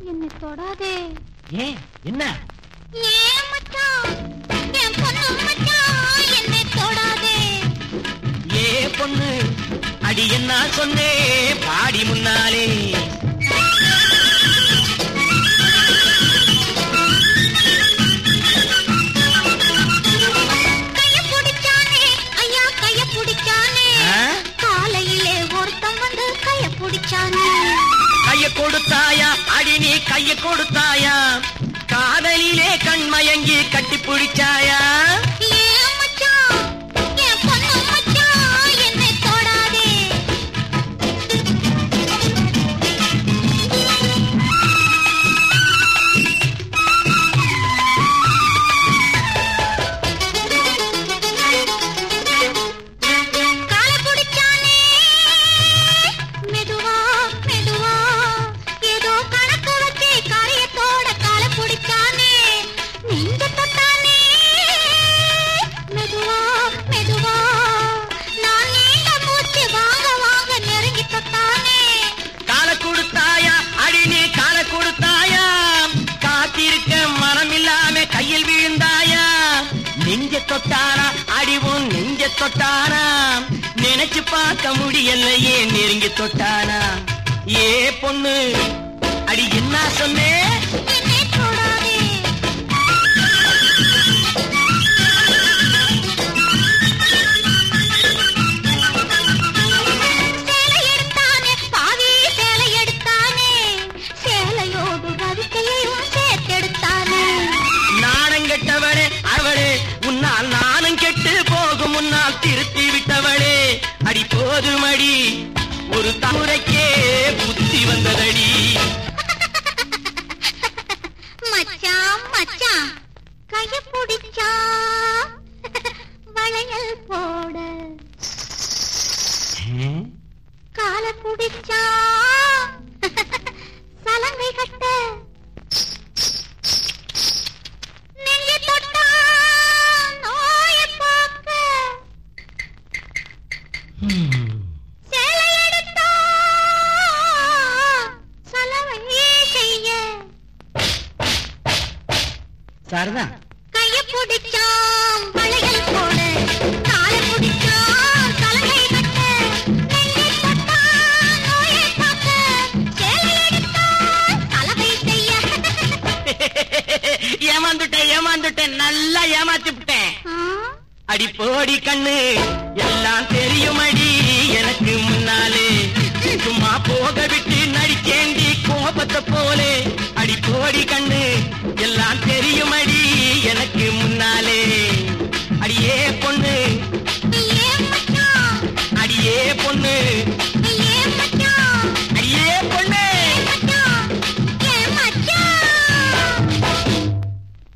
என்னை தொடாதே ஏன் என்ன ஏன் மச்சான் என் பொண்ணு மச்சான் என்னை தொடாதே ஏ பொண்ணு அடி என்ன சொன்னே பாடி முன்னாலே கைய பிடிச்சானே ஐயா கைய பிடிச்சானே ஆ? காலையிலே ஒருத்தன் வந்து கைய பிடிச்சானே கைய கொடுத்தாயா அடி நீ கைய கொடுத்தாயா காதலிலே கண் மயங்கி கட்டி பிடிச்சாயா ஏன் மச்சான் என் பொண்ணு மச்சான் என்னை தொடாதே காலை பிடிச்சானே மெதுவா மெதுவா ஏதோ கணக்கு வச்சு காரியத்தோட காலை பிடிச்சானே நெஞ்ச தொட்டானே மெதுவா மெதுவா நான் நீண்ட மூச்சு வாங்க வாங்க நெருங்கி தொட்டானே கால கொடுத்தாயா அடி நீ கால கொடுத்தாயா காத்திருக்க மனம் இல்லாம கையில் விழுந்தாயா நெஞ்ச தொட்டானா அடிவும் நெஞ்ச தொட்டானா நினைச்சு பார்க்க முடியலையே நெருங்கி தொட்டானா ஏ பொண்ணு அடி என்ன சொன்னே என்னை தொடாதே சேலை எடுத்தானே பாவி சேலை எடுத்தானே சேலையோடு ரவிக்கையையும் சேர்த்தெடுத்தானே நாணம் கெட்டவளே அவளே உன்னால் நானும் கெட்டு போகும் முன்னால் திருத்தி விட்டவளே அடி போதுமடி ஒரு தமுறைக்கே புத்தி வந்ததடி மச்சான் மச்சான் கைய பிடிச்சா வளையல் போட கால பிடிச்சா சலங்கை கட்ட நெஞ்சை தொட்டா நோயை பார்க்க சேலை எடுத்தா சலவை செய்ய சாரதா கைய பிடிச்சாம் வளையல் போட கால பிடிச்சாம் சலங்கை கட்ட நெஞ்சை தொட்டான் நோயை பார்க்க சேலை எடுத்தான் சலவை செய்ய ஏமாந்துட்டேன் ஏமாந்துட்டேன் நல்லா ஏமாத்தி விட்டேன் ஆ? அடி போடி கண்ணு எல்லாம் தெரியுமடி எனக்கு முன்னாலே சும்மா போக விட்டு நடிச்சேண்டி கோபத்தை போலே அடி போடி கண்ணு எல்லாம் தெரியுமடி